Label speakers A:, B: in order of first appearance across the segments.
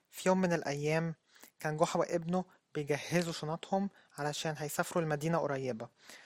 A: في يوم من الأيام كان جحا وابنه بيجهزوا شنطهم علشان هيسافروا لمدينة قريبة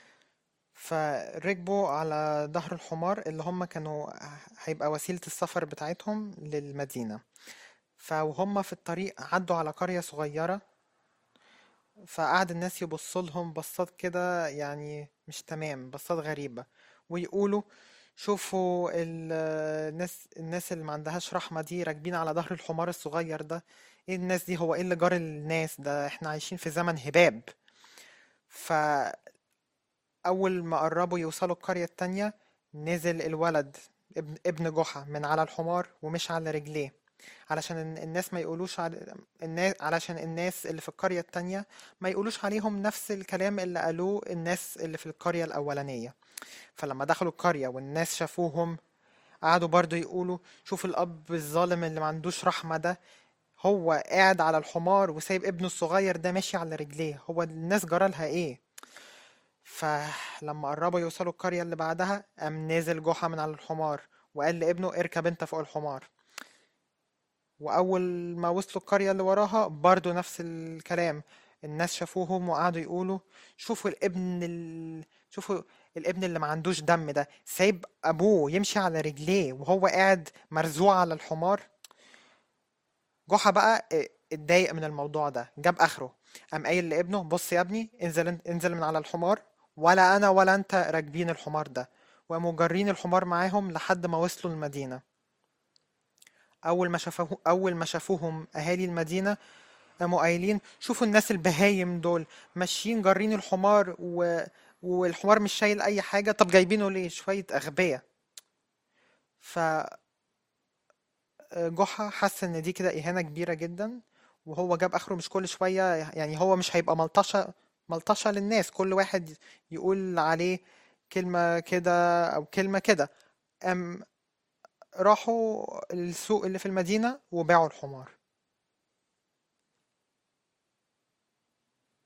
A: فركبوا على ظهر الحمار اللي هم كانوا هيبقى وسيلة السفر بتاعتهم للمدينة فوهم في الطريق عدوا على قرية صغيرة فقعد الناس يبصوا لهم بصات كده يعني مش تمام بصات غريبة ويقولوا شوفوا ال- الناس الناس اللي ما عندهاش رحمة دي راكبين على ظهر الحمار الصغير ده ايه الناس دي هو ايه اللي جار الناس ده احنا عايشين في زمن هباب فأول ما قربوا يوصلوا القرية التانية نزل الولد ابن ابن جحا من على الحمار ومشي على رجليه علشان الن- الناس ما يقولوش على الناس علشان الناس اللي في القرية التانية ما يقولوش عليهم نفس الكلام اللي قالوه الناس اللي في القرية الأولانية فلما دخلوا القرية والناس شافوهم قعدوا برضو يقولوا شوف الأب الظالم اللي ما عندوش رحمة ده هو قاعد على الحمار وسايب ابنه الصغير ده ماشي على رجليه هو الناس جرالها ايه فلما قربوا يوصلوا القرية اللي بعدها قام نزل جحا من على الحمار وقال لابنه اركب انت فوق الحمار وأول ما وصلوا القرية اللي وراها برضو نفس الكلام الناس شافوهم وقعدوا يقولوا شوفوا الابن ال... شوفوا الابن اللي ما عندوش دم ده سايب أبوه يمشي على رجليه وهو قاعد مرزوع على الحمار جحا بقى اه، اتضايق من الموضوع ده جاب آخره قام قايل لابنه بص يا ابني انزل انزل من على الحمار ولا أنا ولا أنت راكبين الحمار ده وقاموا جارين الحمار معاهم لحد ما وصلوا المدينة أول ما شافوه أول ما شافوهم أهالي المدينة قاموا قايلين شوفوا الناس البهايم دول ماشيين جارين الحمار و... والحمار مش شايل أي حاجة طب جايبينه ليه شوية أغبياء فجحا حس إن دي كده إهانة كبيرة جدا وهو جاب آخره مش كل شوية يعني هو مش هيبقى ملطشة ملطشة للناس كل واحد يقول عليه كلمة كده أو كلمة كده قام راحوا السوق اللي في المدينة وباعوا الحمار